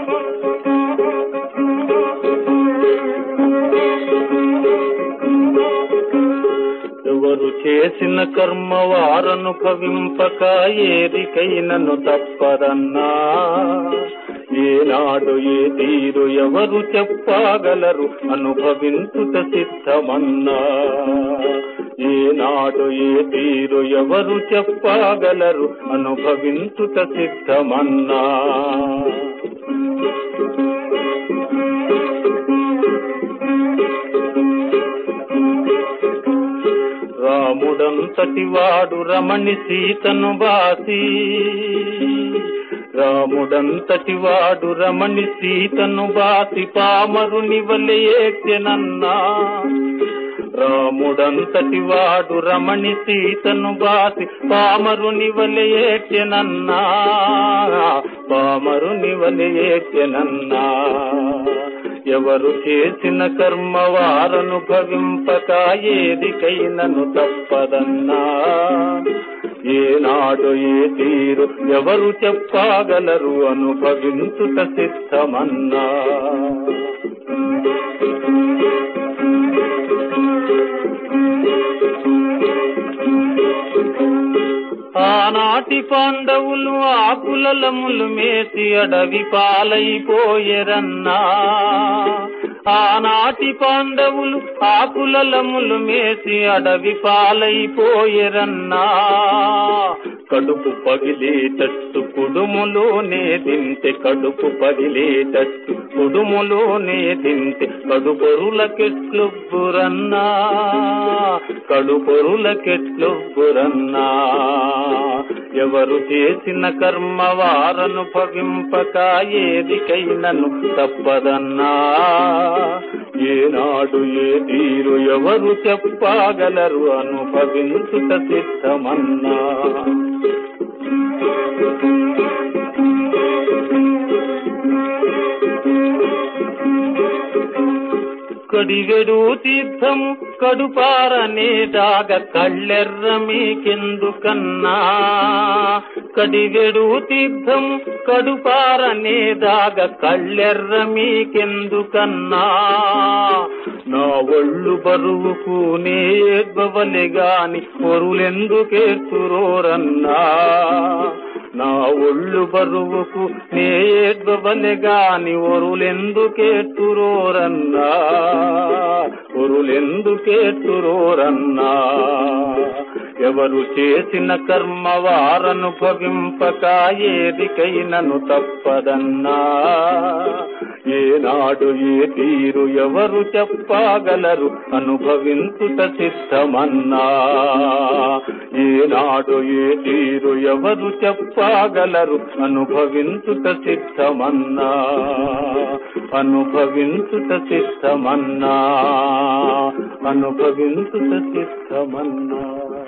ఎవరు చేసిన కర్మ వారనుభవింపక ఏరికైనను తప్పదన్నా ఏనాడు ఏ తీరు ఎవరు చెప్పగలరు అనుభవించుట సిద్ధమన్నా ఏనాడు ఏ తీరు ఎవరు చెప్పగలరు అనుభవించుట సిద్ధమన్నా రాముడంతటి వాడు రమణి సీతను బాసి రాముడంతటి వాడు రమణి సీతను బాసి పామరుని వలె ఏడ్చెనన్నా రాముడంతటి వాడు రమణి సీతను బాసి పామరుని వలె ఏడ్చెనన్నా పామరుని వలె ఏడ్చెనన్నా ఎవరు చేసిన కర్మ వారనుభవింపక ఏదికైనను తప్పదన్నా ఏనాడు ఏ తీరు ఎవరు చెప్పగలరు అనుభవించుట సిద్ధమన్నా ఆనాటి పాండవులు ఆకులలములు మేసి అడవి పాలైపోయరన్నా ఆనాటి పాండవులు ఆకులలములు మేసి అడవి పాలైపోయరన్నా కడుపు పగిలేటట్టు కుడుములోనే తింటే కడుపు పగిలేటట్టు కుడుములోనే తింటే కడుపొరులకెట్లొబ్బురన్నా కడుపొరులకెట్లొబ్బురన్నా ఎవరు చేసిన కర్మ వారనుభవింపక ఏదికైనను తప్పదన్నా ఏనాడు ఏ తీరు ఎవరు చెప్పగలరు అనుభవించుట సిద్ధమన్నా కడిగడు తీర్థము కడుపారనే దాగ కళ్ళెర్ర మీకెందుకన్నా కడిగడు తీర్థము కడుపారనే దాగ కళ్ళెర్ర మీకెందుకన్నా నా ఒళ్ళు బరువుకు నేర్బవలె గాని పొరులెందుకేస్తురోరన్నా నా ఒళ్ళు బరువుకు నేర్బవలె గాని ఒరులెందుకేస్తురోరన్నా ఒరులెందుకేస్తురోరన్నా ఎవరు చేసిన కర్మ వారనుభవింపక ఏదికైనను తప్పదన్నా ఏనాడు ఏ తీరు ఎవరు చెప్పగలరు అనుభవించుట సిద్ధమన్నా ఏనాడు ఏ తీరు ఎవరు చెప్పగలరు అనుభవించుట సిద్ధమన్నా అనుభవించుట సిద్ధమన్నా అనుభవించుట సిద్ధమన్నా